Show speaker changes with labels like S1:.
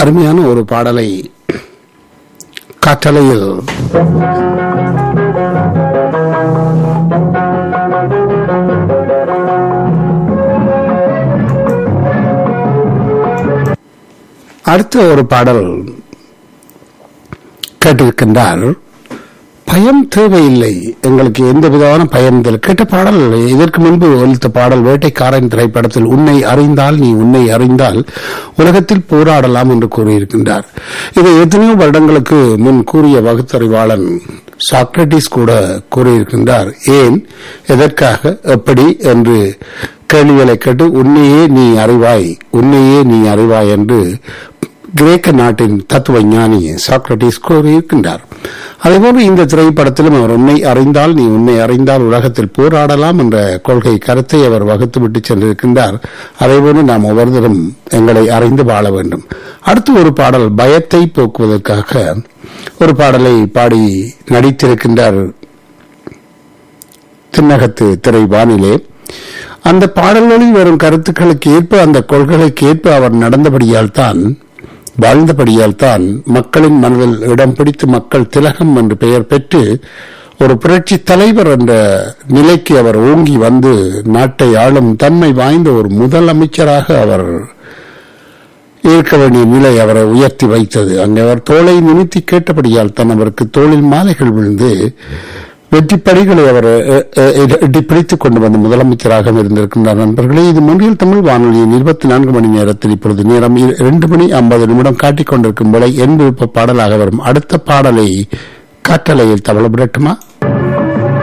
S1: அருமையான ஒரு பாடலை காற்றலையில் அடுத்த ஒரு பாடல் கேட்டிருக்கின்றார் பயம் தேவையில்லை எங்களுக்கு எந்த விதமான பயம் இல்லை கேட்ட பாடல் இதற்கு முன்பு ஒலித்த பாடல் வேட்டைக்காரன் திரைப்படத்தில் உன்னை அறிந்தால் நீ உன்னை அறிந்தால் உலகத்தில் போராடலாம் என்று கூறியிருக்கின்றார் இதை எத்தனையோ வருடங்களுக்கு முன் கூறிய வகுத்தறிவாளன் சாக்ரட்டிஸ் கூட கூறியிருக்கின்றார் ஏன் எதற்காக எப்படி என்று கேள்விகளை கேட்டு உன்னையே நீ அறிவாய் உன்னையே நீ அறிவாய் என்று கிரேக்க நாட்டின் தத்துவ ஞானி சாக்ரட்டிஸ் கூறியிருக்கின்றார் அதேபோல இந்த திரைப்படத்திலும் அவர் உன்னை அறிந்தால் நீ உன்னை அறிந்தால் உலகத்தில் போராடலாம் என்ற கொள்கை கருத்தை அவர் வகுத்துவிட்டு சென்றிருக்கின்றார் அதேபோல நாம் ஒவ்வொருத்தரும் எங்களை அறிந்து வாழ வேண்டும் அடுத்து ஒரு பாடல் பயத்தை போக்குவதற்காக ஒரு பாடலை பாடி நடித்திருக்கின்றார் திண்ணகத்து திரை வானிலே அந்த பாடல்களில் வரும் கருத்துக்களுக்கு ஏற்ப அந்த கொள்கைகளுக்கு ஏற்ப அவர் நடந்தபடியால் தான் வாழ்ந்தபடியால் தான் மக்களின் மனதில் இடம் பிடித்து மக்கள் திலகம் என்று பெயர் பெற்று ஒரு புரட்சி தலைவர் என்ற நிலைக்கு அவர் ஓங்கி வந்து நாட்டை ஆளும் தன்மை வாய்ந்த ஒரு முதலமைச்சராக அவர் இருக்க வேண்டிய நிலை அவரை உயர்த்தி வைத்தது அங்கே அவர் தோலை நிமித்தி கேட்டபடியால் தான் அவருக்கு தோளில் மாலைகள் விழுந்து வெற்றி படிகளை அவர் எட்டி பிடித்துக் கொண்டு வந்த முதலமைச்சராக இருந்திருக்கின்றார் நண்பர்களே இது முன்னில் தமிழ் வானொலியின் இருபத்தி நான்கு மணி நேரத்தில் இப்பொழுது நேரம் இரண்டு மணி ஐம்பது நிமிடம் காட்டிக் கொண்டிருக்கும் போல என் விருப்ப பாடலாக வரும் அடுத்த பாடலை காற்றலையில் தவள விடட்டுமா